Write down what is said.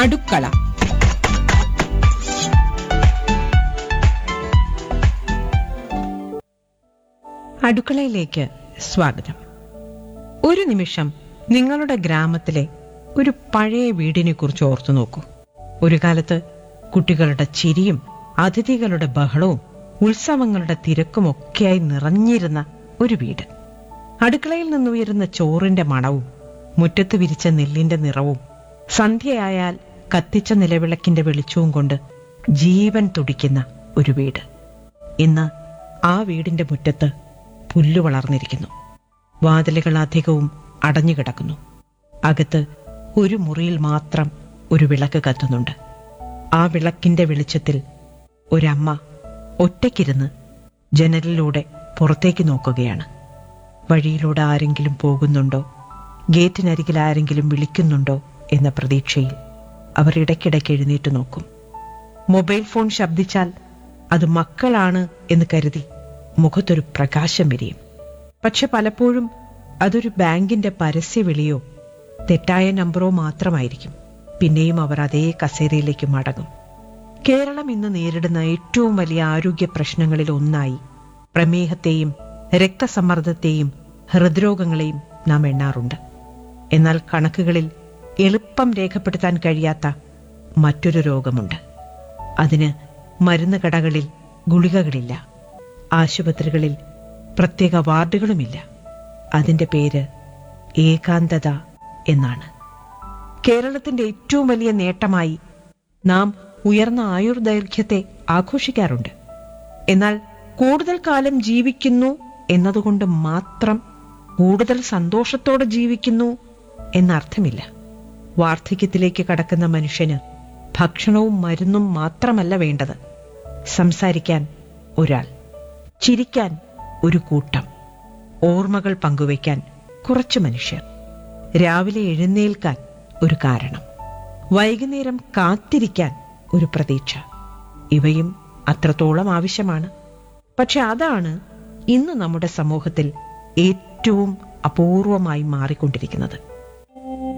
അടുക്കള അടുക്കളയിലേക്ക് സ്വാഗതം ഒരു നിമിഷം നിങ്ങളുടെ ഗ്രാമത്തിലെ ഒരു പഴയ വീടിനെ കുറിച്ച് ഓർത്തു നോക്കൂ ഒരു കാലത്ത് കുട്ടികളുടെ ചിരിയും അതിഥികളുടെ ബഹളവും ഉത്സവങ്ങളുടെ തിരക്കും ഒക്കെയായി നിറഞ്ഞിരുന്ന ഒരു വീട് അടുക്കളയിൽ നിന്നുയരുന്ന ചോറിന്റെ മണവും മുറ്റത്ത് വിരിച്ച നെല്ലിന്റെ നിറവും സന്ധ്യയായാൽ കത്തിച്ച നിലവിളക്കിന്റെ വെളിച്ചവും കൊണ്ട് ജീവൻ തുടിക്കുന്ന ഒരു വീട് ഇന്ന് ആ വീടിന്റെ മുറ്റത്ത് പുല്ലു വളർന്നിരിക്കുന്നു വാതിലുകൾ അധികവും അടഞ്ഞുകിടക്കുന്നു അകത്ത് ഒരു മുറിയിൽ മാത്രം ഒരു വിളക്ക് കത്തുന്നുണ്ട് ആ വിളക്കിന്റെ വെളിച്ചത്തിൽ ഒരമ്മ ഒറ്റയ്ക്കിരുന്ന് ജനലിലൂടെ പുറത്തേക്ക് നോക്കുകയാണ് വഴിയിലൂടെ ആരെങ്കിലും പോകുന്നുണ്ടോ ഗേറ്റിനരികിൽ ആരെങ്കിലും വിളിക്കുന്നുണ്ടോ എന്ന പ്രതീക്ഷയിൽ അവർ ഇടയ്ക്കിടയ്ക്ക് എഴുന്നേറ്റ് നോക്കും മൊബൈൽ ഫോൺ ശബ്ദിച്ചാൽ അത് മക്കളാണ് എന്ന് കരുതി മുഖത്തൊരു പ്രകാശം വിരിയും പക്ഷെ പലപ്പോഴും അതൊരു ബാങ്കിന്റെ പരസ്യവിളിയോ തെറ്റായ നമ്പറോ മാത്രമായിരിക്കും പിന്നെയും അവർ അതേ കസേരയിലേക്ക് മടങ്ങും കേരളം ഇന്ന് നേരിടുന്ന ഏറ്റവും വലിയ ആരോഗ്യ പ്രശ്നങ്ങളിൽ ഒന്നായി പ്രമേഹത്തെയും രക്തസമ്മർദ്ദത്തെയും ഹൃദ്രോഗങ്ങളെയും നാം എണ്ണാറുണ്ട് എന്നാൽ കണക്കുകളിൽ എളുപ്പം രേഖപ്പെടുത്താൻ കഴിയാത്ത മറ്റൊരു രോഗമുണ്ട് അതിന് മരുന്ന് കടകളിൽ ഗുളികകളില്ല ആശുപത്രികളിൽ പ്രത്യേക വാർഡുകളുമില്ല അതിന്റെ പേര് ഏകാന്തത എന്നാണ് കേരളത്തിന്റെ ഏറ്റവും വലിയ നേട്ടമായി നാം ഉയർന്ന ആയുർദൈർഘ്യത്തെ ആഘോഷിക്കാറുണ്ട് എന്നാൽ കൂടുതൽ കാലം ജീവിക്കുന്നു എന്നതുകൊണ്ട് മാത്രം കൂടുതൽ സന്തോഷത്തോടെ ജീവിക്കുന്നു എന്നർത്ഥമില്ല വാർദ്ധക്യത്തിലേക്ക് കടക്കുന്ന മനുഷ്യന് ഭക്ഷണവും മരുന്നും മാത്രമല്ല വേണ്ടത് സംസാരിക്കാൻ ഒരാൾ ചിരിക്കാൻ ഒരു കൂട്ടം ഓർമ്മകൾ പങ്കുവയ്ക്കാൻ കുറച്ച് മനുഷ്യർ രാവിലെ എഴുന്നേൽക്കാൻ ഒരു കാരണം വൈകുന്നേരം കാത്തിരിക്കാൻ ഒരു പ്രതീക്ഷ ഇവയും അത്രത്തോളം ആവശ്യമാണ് പക്ഷെ അതാണ് ഇന്ന് നമ്മുടെ സമൂഹത്തിൽ ഏറ്റവും അപൂർവമായി മാറിക്കൊണ്ടിരിക്കുന്നത്